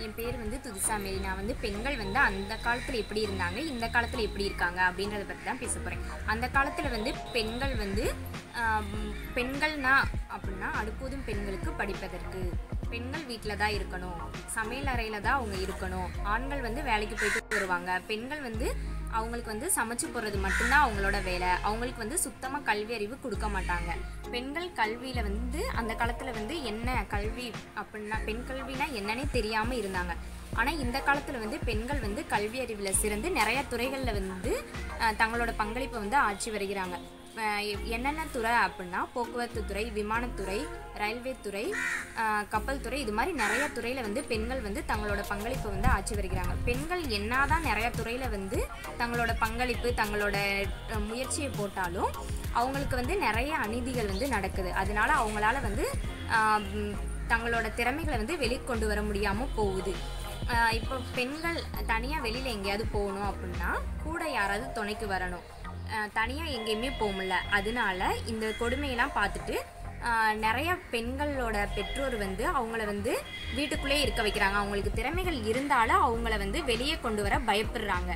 என் பேர் வந்து துதிசா மேரி நான் வந்து பெண்கள் வந்து அந்த காலத்தில் எப்படி இருந்தாங்க இந்த காலத்தில் எப்படி இருக்காங்க அப்படின்றத பற்றி தான் பேச போகிறேன் அந்த காலத்தில் வந்து பெண்கள் வந்து ஆம், பெண்கள்னா அப்படின்னா அடுப்போதும் பெண்களுக்கு படிப்பதற்கு பெண்கள் வீட்டில் தான் இருக்கணும் சமையல் அறையில் தான் அவங்க இருக்கணும் ஆண்கள் வந்து வேலைக்கு போயிட்டு வருவாங்க பெண்கள் வந்து அவங்களுக்கு வந்து சமைச்சு போடுறது மட்டும்தான் அவங்களோட வேலை அவங்களுக்கு வந்து சுத்தமாக கல்வி அறிவு கொடுக்க மாட்டாங்க பெண்கள் கல்வியில் வந்து அந்த காலத்தில் வந்து என்ன கல்வி அப்படின்னா பெண் கல்வினா என்னன்னே தெரியாமல் இருந்தாங்க ஆனால் இந்த காலத்தில் வந்து பெண்கள் வந்து கல்வி அறிவில் சிறந்து நிறைய துறைகளில் வந்து அஹ், தங்களோட பங்களிப்பை வந்து ஆட்சி வருகிறாங்க அஹ், எ- என்னென்ன துறை அப்படின்னா போக்குவரத்து துறை விமானத்துறை ரயில்வே துறை அஹ், கப்பல் துறை இது மாதிரி நிறைய துறையில் வந்து பெண்கள் வந்து தங்களோட பங்களிப்பை வந்து ஆட்சி வருகிறாங்க பெண்கள் என்னதான் நிறைய துறையில் வந்து தங்களோட பங்களிப்பு தங்களோட அஹ், முயற்சியை போட்டாலும் அவங்களுக்கு வந்து நிறைய அநீதிகள் வந்து நடக்குது அதனால அவங்களால வந்து ஆஹ், ம், தங்களோட திறமைகளை வந்து வெளிக்கொண்டு வர முடியாமல் போகுது ஆஹ், இப்போ பெண்கள் தனியாக வெளியில் எங்கேயாவது போகணும் அப்படின்னா கூட யாராவது துணைக்கு வரணும் தனியாக எங்கேயுமே போக முடியல அதனால இந்த கொடுமையெல்லாம் பார்த்துட்டு ஆஹ், நிறைய பெண்களோட பெற்றோர் வந்து அவங்கள வந்து வீட்டுக்குள்ளே இருக்க வைக்கிறாங்க அவங்களுக்கு திறமைகள் இருந்தாலும் அவங்கள வந்து வெளியே கொண்டு வர பயப்படுறாங்க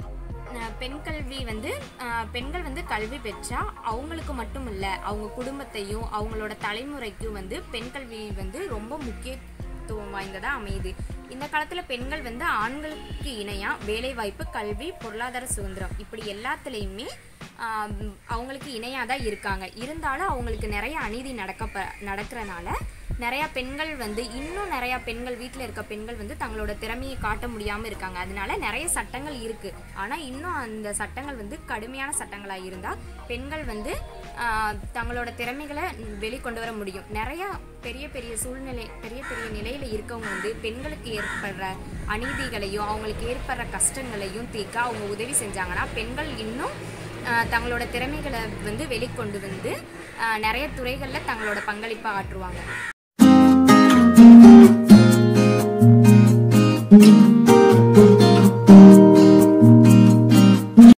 அஹ் பெண் கல்வி வந்து அஹ் பெண்கள் வந்து கல்வி பெற்றா அவங்களுக்கு மட்டும் இல்லை அவங்க குடும்பத்தையும் அவங்களோட தலைமுறைக்கும் வந்து பெண் கல்வி வந்து ரொம்ப முக்கியத்துவம் வாய்ந்ததாக அமையுது இந்த காலத்தில் பெண்கள் வந்து ஆண்களுக்கு இணையாக வேலைவாய்ப்பு கல்வி பொருளாதார சுதந்திரம் இப்படி எல்லாத்துலேயுமே ஆம், அவங்களுக்கு இணையாக தான் இருக்காங்க இருந்தாலும் அவங்களுக்கு நிறைய அநீதி நடக்க நடக்கிறனால நிறையா பெண்கள் வந்து இன்னும் நிறையா பெண்கள் வீட்டில் இருக்க பெண்கள் வந்து தங்களோட திறமையை காட்ட முடியாமல் இருக்காங்க அதனால நிறைய சட்டங்கள் இருக்குது ஆனால் இன்னும் அந்த சட்டங்கள் வந்து கடுமையான சட்டங்களாக இருந்தால் பெண்கள் வந்து ஆஹ், தங்களோட திறமைகளை வெளிக்கொண்டு வர முடியும் நிறையா பெரிய பெரிய சூழ்நிலை பெரிய பெரிய நிலையில் இருக்கவங்க வந்து பெண்களுக்கு ஏற்படுற அநீதிகளையும் அவங்களுக்கு ஏற்படுற கஷ்டங்களையும் தீர்க்க அவங்க உதவி செஞ்சாங்கன்னா பெண்கள் இன்னும் ஆஹ், தங்களோட திறமைகளை வந்து வெளிக்கொண்டு வந்து ஆஹ், நிறைய துறைகளில் தங்களோட பங்களிப்பை ஆற்றுவாங்க